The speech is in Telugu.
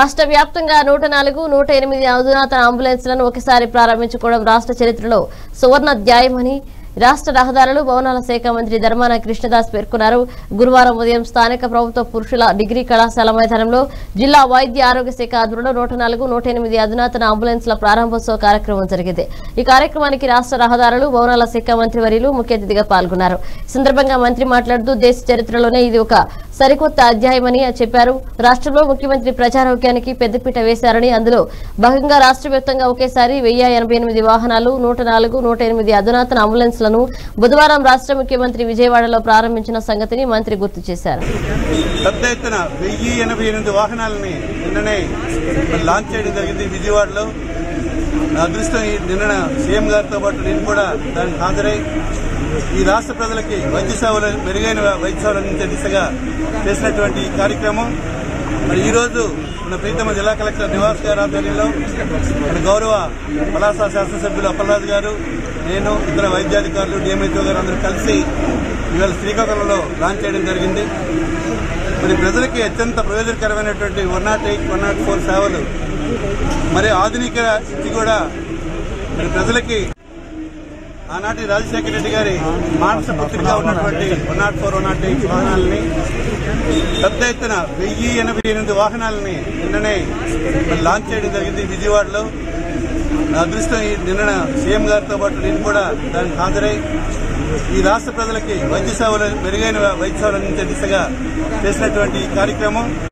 రాష్ట్ర వ్యాప్తంగా నూట నాలుగు నూట ఎనిమిది అధునాతన అంబులెన్స్లను ఒకసారి ప్రారంభించుకోవడం రాష్ట్ర చరిత్రలో సువర్ణాధ్యాయమని రాష్ట్ర రహదారులు భవనాల శాఖ మంత్రి ధర్మాన కృష్ణదాస్ పేర్కొన్నారు గురువారం ఉదయం స్థానిక ప్రభుత్వ పురుషుల డిగ్రీ కళాశాల మైదానంలో జిల్లా వైద్య ఆరోగ్య శాఖ ఆధ్వర్యంలో నూట నాలుగు నూట ఎనిమిది అధునాతన అంబులెన్స్ల ప్రారంభోత్సవ కార్యక్రమం జరిగింది ఈ కార్యక్రమానికి రాష్ట్ర రహదారులు భవనాల శాఖ మంత్రి వర్యులు ముఖ్య అతిథిగా పాల్గొన్నారు ఈ సందర్భంగా మంత్రి మాట్లాడుతూ దేశ చరిత్రలోనే ఇది ఒక సరికొత్త అధ్యాయమని చెప్పారు రాష్ట్రంలో ముఖ్యమంత్రి ప్రజారోగ్యానికి పెద్దపీట వేశారని అందులో భాగంగా రాష్ట్ర వ్యాప్తంగా ఒకేసారి వెయ్యి ఎనభై ఎనిమిది వాహనాలు నూట నాలుగు నూట ఎనిమిది అధునాతన అంబులెన్స్లను బుధవారం రాష్ట్ర ముఖ్యమంత్రి విజయవాడలో ప్రారంభించిన సంగతిని మంత్రి గుర్తు చేశారు పెద్ద ఎత్తున వెయ్యి ఎనభై ఎనిమిది వాహనాలని నిన్ననే మరి లాంచ్ చేయడం జరిగింది విజయవాడలో నా అదృష్టం ఈ నిన్న సీఎం గారితో పాటు నేను కూడా దానికి హాజరై ఈ రాష్ట్ర ప్రజలకి వైద్య సేవలు మెరుగైన వైద్య సేవలు అందించే దిశగా చేసినటువంటి ఈ కార్యక్రమం మరి ఈ రోజు మన ప్రీతమ జిల్లా కలెక్టర్ నివాస్ గారి ఆధ్వర్యంలో మన గౌరవ పలాస శాసనసభ్యులు అప్పలరాజు గారు నేను ఇతర వైద్యాధికారులు డిఎంహెచ్ఓ గారు అందరూ కలిసి ఇవాళ శ్రీకాకుళంలో లాంచ్ చేయడం జరిగింది మరి ప్రజలకి అత్యంత ప్రయోజనకరమైనటువంటి one nought eight one nought four సేవలు మరి ఆధునిక ఇది కూడా మరి ప్రజలకి ఆనాటి రాజశేఖర రెడ్డి గారి మానస పుత్రిగా ఉన్నటువంటి one nought four one nought eight వాహనాలని పెద్ద ఎత్తున వెయ్యి ఎనభై ఎనిమిది వాహనాలని నిన్ననే మరి లాంచ్ చేయడం జరిగింది విజయవాడలో నా అదృష్టం ఈ నిన్న సీఎం గారితో పాటు నేను కూడా దానికి హాజరై ఈ రాష్ట్ర ప్రజలకి వైద్య సేవలు మెరుగైన వైద్య సేవలు అందించే దిశగా చేసినటువంటి ఈ కార్యక్రమం